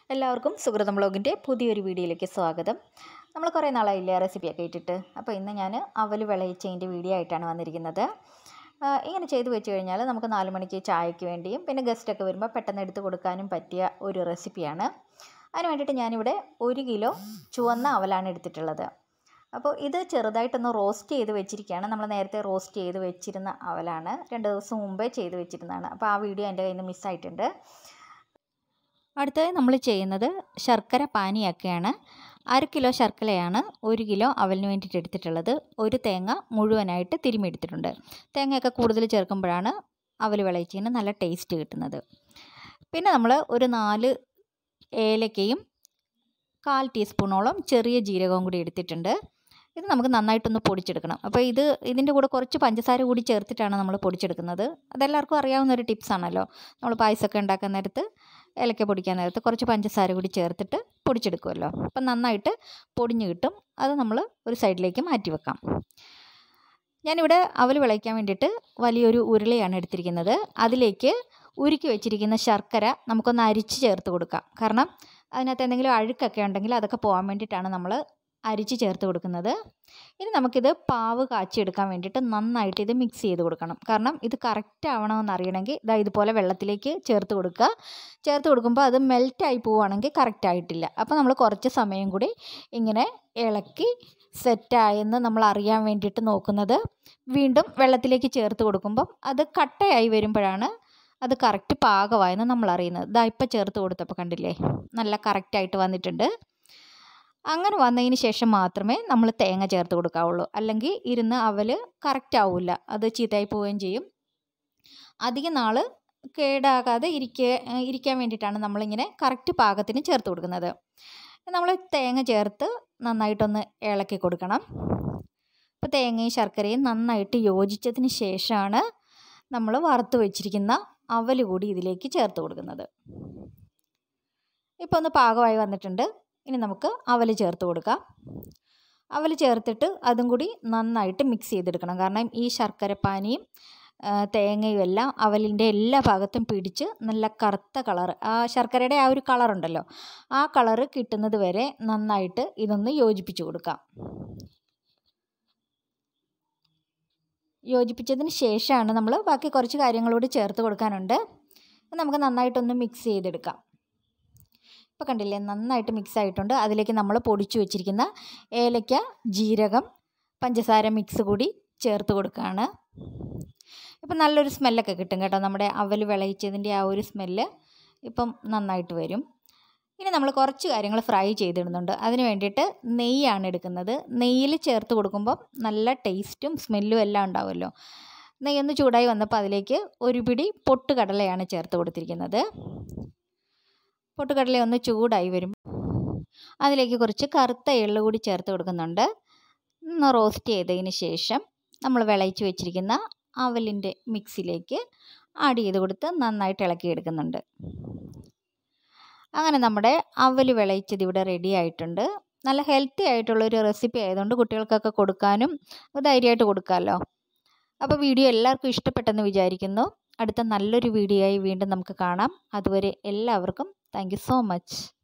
എല്ലാവർക്കും സുഹൃതം ബ്ലോഗിൻ്റെ പുതിയൊരു വീഡിയോയിലേക്ക് സ്വാഗതം നമ്മൾ കുറേ നാളായില്ലേ റെസിപ്പിയൊക്കെ ഇട്ടിട്ട് അപ്പോൾ ഇന്ന് ഞാൻ അവൽ വിളയിച്ചതിൻ്റെ വീഡിയോ ആയിട്ടാണ് വന്നിരിക്കുന്നത് ആ, ഇങ്ങനെ ചെയ്ത് വെച്ച് കഴിഞ്ഞാൽ നമുക്ക് നാല് മണിക്ക് ചായയ്ക്ക് വേണ്ടിയും പിന്നെ ഗസ്റ്റൊക്കെ വരുമ്പോൾ പെട്ടെന്ന് എടുത്ത് കൊടുക്കാനും പറ്റിയ ഒരു റെസിപ്പിയാണ് അതിന് വേണ്ടിയിട്ട് ഞാനിവിടെ ഒരു കിലോ ചുവന്ന അവലാണ് എടുത്തിട്ടുള്ളത് അപ്പോൾ ഇത് ചെറുതായിട്ടൊന്ന് റോസ്റ്റ് ചെയ്ത് വെച്ചിരിക്കുകയാണ് നമ്മൾ നേരത്തെ റോസ്റ്റ് ചെയ്ത് വെച്ചിരുന്ന അവലാണ് രണ്ട് ദിവസം മുമ്പേ ചെയ്ത് വെച്ചിരുന്നതാണ് അപ്പോൾ ആ വീഡിയോ എൻ്റെ കയ്യിൽ നിന്ന് മിസ്സായിട്ടുണ്ട് അടുത്തത് നമ്മൾ ചെയ്യുന്നത് ശർക്കര പാനിയൊക്കെയാണ് അര കിലോ ശർക്കരയാണ് ഒരു കിലോ അവലിന് വേണ്ടിയിട്ട് എടുത്തിട്ടുള്ളത് ഒരു തേങ്ങ മുഴുവനായിട്ട് തിരുമ്മി എടുത്തിട്ടുണ്ട് തേങ്ങയൊക്കെ കൂടുതൽ ചേർക്കുമ്പോഴാണ് അവൽ വിളയിച്ചതിന് നല്ല ടേസ്റ്റ് കിട്ടുന്നത് പിന്നെ നമ്മൾ ഒരു നാല് ഏലക്കയും കാൽ ടീസ്പൂണോളം ചെറിയ ജീരകവും കൂടി എടുത്തിട്ടുണ്ട് ഇത് നമുക്ക് നന്നായിട്ടൊന്ന് പൊടിച്ചെടുക്കണം അപ്പോൾ ഇത് ഇതിൻ്റെ കൂടെ കുറച്ച് പഞ്ചസാര കൂടി ചേർത്തിട്ടാണ് നമ്മൾ പൊടിച്ചെടുക്കുന്നത് അതെല്ലാവർക്കും അറിയാവുന്ന ഒരു ടിപ്സാണല്ലോ നമ്മൾ പായസമൊക്കെ ഉണ്ടാക്കുന്ന നേരത്ത് ഏലക്ക പൊടിക്കാൻ നേരത്ത് കുറച്ച് പഞ്ചസാര കൂടി ചേർത്തിട്ട് പൊടിച്ചെടുക്കുമല്ലോ അപ്പം നന്നായിട്ട് പൊടിഞ്ഞ് കിട്ടും അത് നമ്മൾ ഒരു സൈഡിലേക്ക് മാറ്റി വെക്കാം ഞാനിവിടെ അവൽ വിളയിക്കാൻ വേണ്ടിയിട്ട് വലിയൊരു ഉരുളയാണ് എടുത്തിരിക്കുന്നത് അതിലേക്ക് ഉരുക്കി വെച്ചിരിക്കുന്ന ശർക്കര നമുക്കൊന്ന് അരിച്ച് ചേർത്ത് കൊടുക്കാം കാരണം അതിനകത്ത് എന്തെങ്കിലും അഴുക്കൊക്കെ ഉണ്ടെങ്കിൽ അതൊക്കെ പോകാൻ വേണ്ടിയിട്ടാണ് നമ്മൾ അരിച്ച് ചേർത്ത് കൊടുക്കുന്നത് ഇനി നമുക്കിത് പാവ് കാച്ചിയെടുക്കാൻ വേണ്ടിയിട്ട് നന്നായിട്ട് ഇത് മിക്സ് ചെയ്ത് കൊടുക്കണം കാരണം ഇത് കറക്റ്റ് ആവണമെന്ന് അറിയണമെങ്കിൽ ഇതാ ഇതുപോലെ വെള്ളത്തിലേക്ക് ചേർത്ത് കൊടുക്കുക ചേർത്ത് കൊടുക്കുമ്പോൾ അത് മെൽറ്റായി പോവുകയാണെങ്കിൽ കറക്റ്റ് ആയിട്ടില്ല അപ്പോൾ നമ്മൾ കുറച്ച് സമയം കൂടി ഇങ്ങനെ ഇളക്കി സെറ്റായെന്ന് നമ്മൾ അറിയാൻ വേണ്ടിയിട്ട് നോക്കുന്നത് വീണ്ടും വെള്ളത്തിലേക്ക് ചേർത്ത് കൊടുക്കുമ്പം അത് കട്ടയായി വരുമ്പോഴാണ് അത് കറക്റ്റ് പാകമായെന്ന് നമ്മൾ അറിയുന്നത് ഇതാ ഇപ്പം ചേർത്ത് കൊടുത്തപ്പോൾ കണ്ടില്ലേ നല്ല കറക്റ്റായിട്ട് വന്നിട്ടുണ്ട് അങ്ങനെ വന്നതിന് ശേഷം മാത്രമേ നമ്മൾ തേങ്ങ ചേർത്ത് കൊടുക്കാവുള്ളൂ അല്ലെങ്കിൽ ഇരുന്ന് അവൽ കറക്റ്റ് ആവില്ല അത് ചീത്തയായി പോവുകയും ചെയ്യും അധികം നാൾ കേടാകാതെ ഇരിക്കുക ഇരിക്കാൻ വേണ്ടിയിട്ടാണ് നമ്മളിങ്ങനെ കറക്റ്റ് പാകത്തിന് ചേർത്ത് കൊടുക്കുന്നത് നമ്മൾ തേങ്ങ ചേർത്ത് നന്നായിട്ടൊന്ന് ഇളക്കി കൊടുക്കണം അപ്പോൾ തേങ്ങയും ശർക്കരയും നന്നായിട്ട് യോജിച്ചതിന് ശേഷമാണ് നമ്മൾ വറുത്ത് വെച്ചിരിക്കുന്ന അവൽ കൂടി ഇതിലേക്ക് ചേർത്ത് കൊടുക്കുന്നത് ഇപ്പോൾ ഒന്ന് പാകമായി വന്നിട്ടുണ്ട് ഇനി നമുക്ക് അവൽ ചേർത്ത് കൊടുക്കാം അവൽ ചേർത്തിട്ട് അതും കൂടി നന്നായിട്ട് മിക്സ് ചെയ്തെടുക്കണം കാരണം ഈ ശർക്കരപ്പാനിയും തേങ്ങയും എല്ലാം അവലിൻ്റെ എല്ലാ ഭാഗത്തും പിടിച്ച് നല്ല കറുത്ത കളർ ആ ശർക്കരയുടെ ആ ഒരു കളറുണ്ടല്ലോ ആ കളറ് കിട്ടുന്നത് വരെ നന്നായിട്ട് ഇതൊന്ന് യോജിപ്പിച്ച് കൊടുക്കാം യോജിപ്പിച്ചതിന് ശേഷമാണ് നമ്മൾ ബാക്കി കുറച്ച് കാര്യങ്ങളോട് ചേർത്ത് കൊടുക്കാനുണ്ട് നമുക്ക് നന്നായിട്ടൊന്ന് മിക്സ് ചെയ്തെടുക്കാം ഇപ്പോൾ കണ്ടില്ലേ നന്നായിട്ട് മിക്സ് ആയിട്ടുണ്ട് അതിലേക്ക് നമ്മൾ പൊടിച്ചു വെച്ചിരിക്കുന്ന ഏലക്ക ജീരകം പഞ്ചസാര മിക്സ് കൂടി ചേർത്ത് കൊടുക്കുകയാണ് ഇപ്പം നല്ലൊരു സ്മെല്ലൊക്കെ കിട്ടും കേട്ടോ നമ്മുടെ അവൽ വിളയിച്ചതിൻ്റെ ആ ഒരു സ്മെല്ല് ഇപ്പം നന്നായിട്ട് വരും ഇനി നമ്മൾ കുറച്ച് കാര്യങ്ങൾ ഫ്രൈ ചെയ്തിടുന്നുണ്ട് അതിന് വേണ്ടിയിട്ട് നെയ്യാണ് എടുക്കുന്നത് നെയ്യിൽ ചേർത്ത് കൊടുക്കുമ്പം നല്ല ടേസ്റ്റും സ്മെല്ലും എല്ലാം ഉണ്ടാവുമല്ലോ നെയ്യൊന്ന് ചൂടായി വന്നപ്പോൾ അതിലേക്ക് ഒരു പിടി പൊട്ടുകടലയാണ് ചേർത്ത് കൊടുത്തിരിക്കുന്നത് പൊട്ടുകടല ഒന്ന് ചൂടായി വരും അതിലേക്ക് കുറച്ച് കറുത്ത എള്ള് കൂടി ചേർത്ത് കൊടുക്കുന്നുണ്ട് ഒന്ന് റോസ്റ്റ് ചെയ്തതിന് ശേഷം നമ്മൾ വിളയിച്ച് വെച്ചിരിക്കുന്ന അവലിൻ്റെ മിക്സിലേക്ക് ആഡ് ചെയ്ത് കൊടുത്ത് നന്നായിട്ട് ഇളക്കിയെടുക്കുന്നുണ്ട് അങ്ങനെ നമ്മുടെ അവൽ വിളയിച്ചത് ഇവിടെ റെഡി ആയിട്ടുണ്ട് നല്ല ഹെൽത്തി ആയിട്ടുള്ളൊരു റെസിപ്പി ആയതുകൊണ്ട് കുട്ടികൾക്കൊക്കെ കൊടുക്കാനും ധൈര്യമായിട്ട് കൊടുക്കാമല്ലോ അപ്പോൾ വീഡിയോ എല്ലാവർക്കും ഇഷ്ടപ്പെട്ടെന്ന് വിചാരിക്കുന്നു അടുത്ത നല്ലൊരു വീഡിയോ ആയി വീണ്ടും നമുക്ക് കാണാം അതുവരെ എല്ലാവർക്കും താങ്ക് സോ മച്ച്